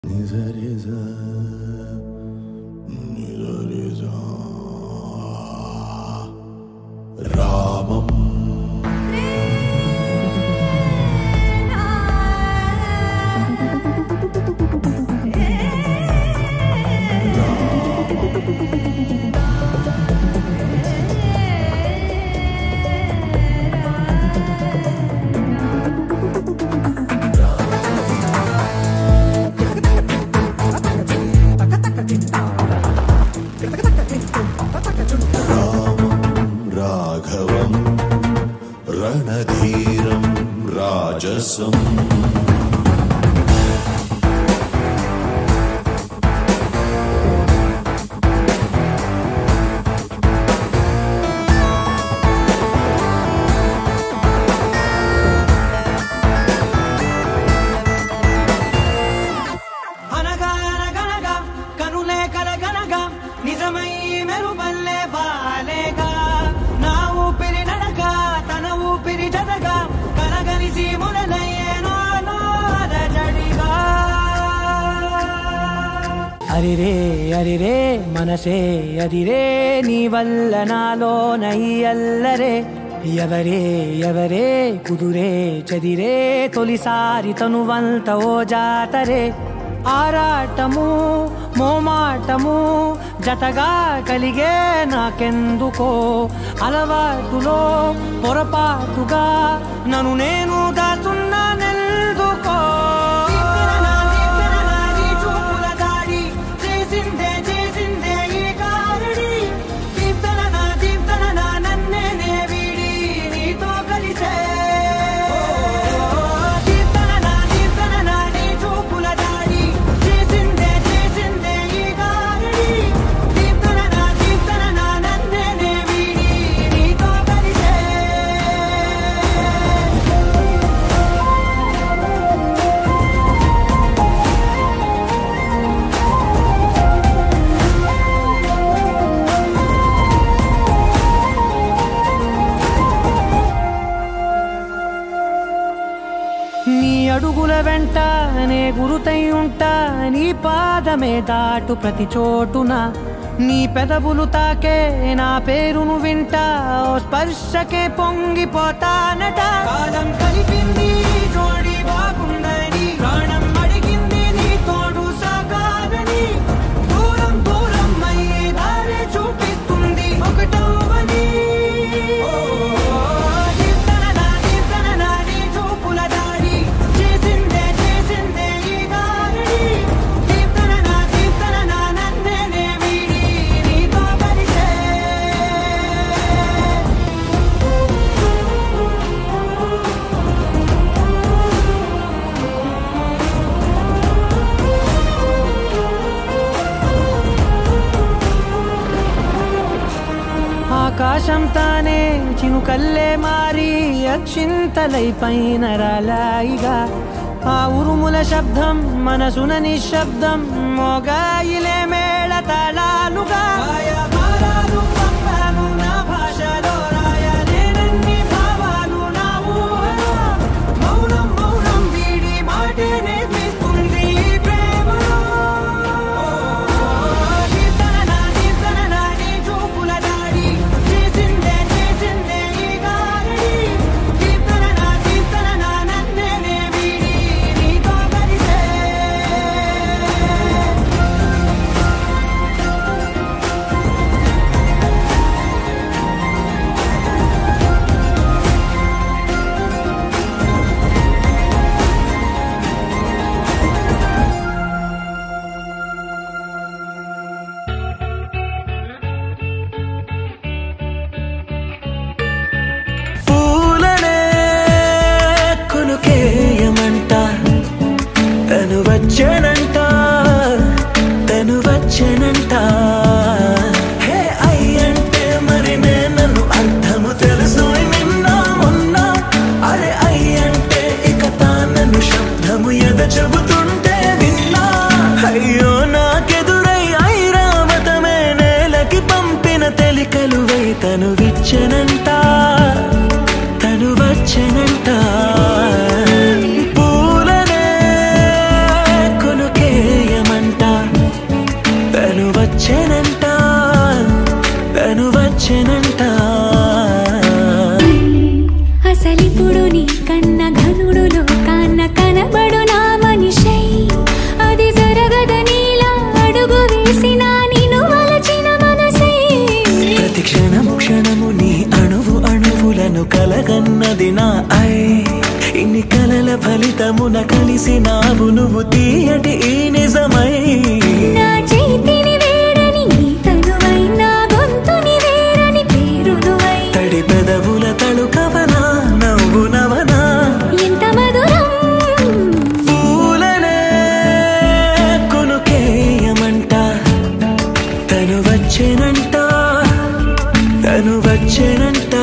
రామం రాఘవం రణధీరం రాజసం అనగా అనగనగా కనులే కలగనగా నిజమై మెరుపల్లే బాలేగా నా ఊపిరి నడక తన ఊపిరి జతగా కలగలిసి మొదలయ్యేనో జడిగా అరిరే అరిరే మనసే అదిరే నీ వల్ల నాలో నయ్యల్లరే ఎవరే ఎవరే కుదురే చదిరే తొలిసారి తనువంత ఓ జాతరే ఆరాటము మోమాటము జతగా కలిగే నాకెందుకో అలవాటులో పొరపాటుగా నన్ను నేను దాచున్నానెందుకో చూపుల దాడి చేసిందే చేసిందే ఈ కారడి దీప్తన నా దీప్తన నా నన్నే నే వీడి నీతో కలిసే దీప్తన నా దీప్తన నా నీ చూపుల దాడి చేసిందే చేసిందే ఈ కారడి దీప్తన నా దీప్తన నా నన్నే నే వీడి నీతో కలిసే నీ అడుగుల వెంట నే గురుతై ఉంటా నీ పాదమే దాటు ప్రతి చోటున నీ పెదవులు తాకే నా పేరును వింటా ఓ స్పర్శకే పొంగిపోతానట కాలం కలిపింది జోడి బాగుందని ప్రాణం అడిగింది నీ తోడు సాగాలని దూరం దూరం అయ్యే దారి చూపిస్తుంది ఒకటవని దీప్తన నా దీప్తన నా నీ చూపుల దారి చేసిందే చేసిందే ఈ దారి దీప్తన నా దీప్తన నా నన్నే నే వీడి నీతో కలిసే ఆకాశం తానే చినుకల్లే మారి అక్షింతలై పైన రాలాయిగా ఆ ఉరుముల శబ్దం మనసున నిశ్శబ్దం మోగాయిలే మేళ తాళాలుగా మారాలు పంపాను నా భాషలో రాయలేనన్ని భావాలు నా ఊహలో మౌనం మౌనం వీడి మాటే నేర్పిస్తుంది ఈ ప్రేమలో దీప్తన నా దీప్తన నా నీ చూపుల దాడి చేసిందే చేసిందే ఈ గారడి దీప్తన నా దీప్తన నా నన్నే నే వీడి నీతో కలిసే పూలనే కొనుకేయమంట తను వచ్చానంట తను వచ్చానంట హే అయ్యంటే మరి నన్ను అర్థము తెలుసు నిన్న మొన్న అరే అయ్యంటే ఇక తానను శబ్దము ఎద చెబుతుంటే విన్నా అయ్యో నాకెదురై ఐరావతమే నేలకి పంపిన తెలికలువై తను విచ్చనంట తను వచ్చనంట పూలనే కొనుకే కలిసినది నా ఐ ఇన్ని కలల ఫలితమున కలిసినావు నువ్వు తీయటి ఈ నిజమై నా చేతిని వేడని నీ తనువై నా గొంతుని వేరని పేరు నువ్వై తడి పెదవుల తడుకవనా నవ్వు నవనా ఎంత మధురం పూలనే కొనుకేయమంట తను వచ్చేనంట తను వచ్చేనంట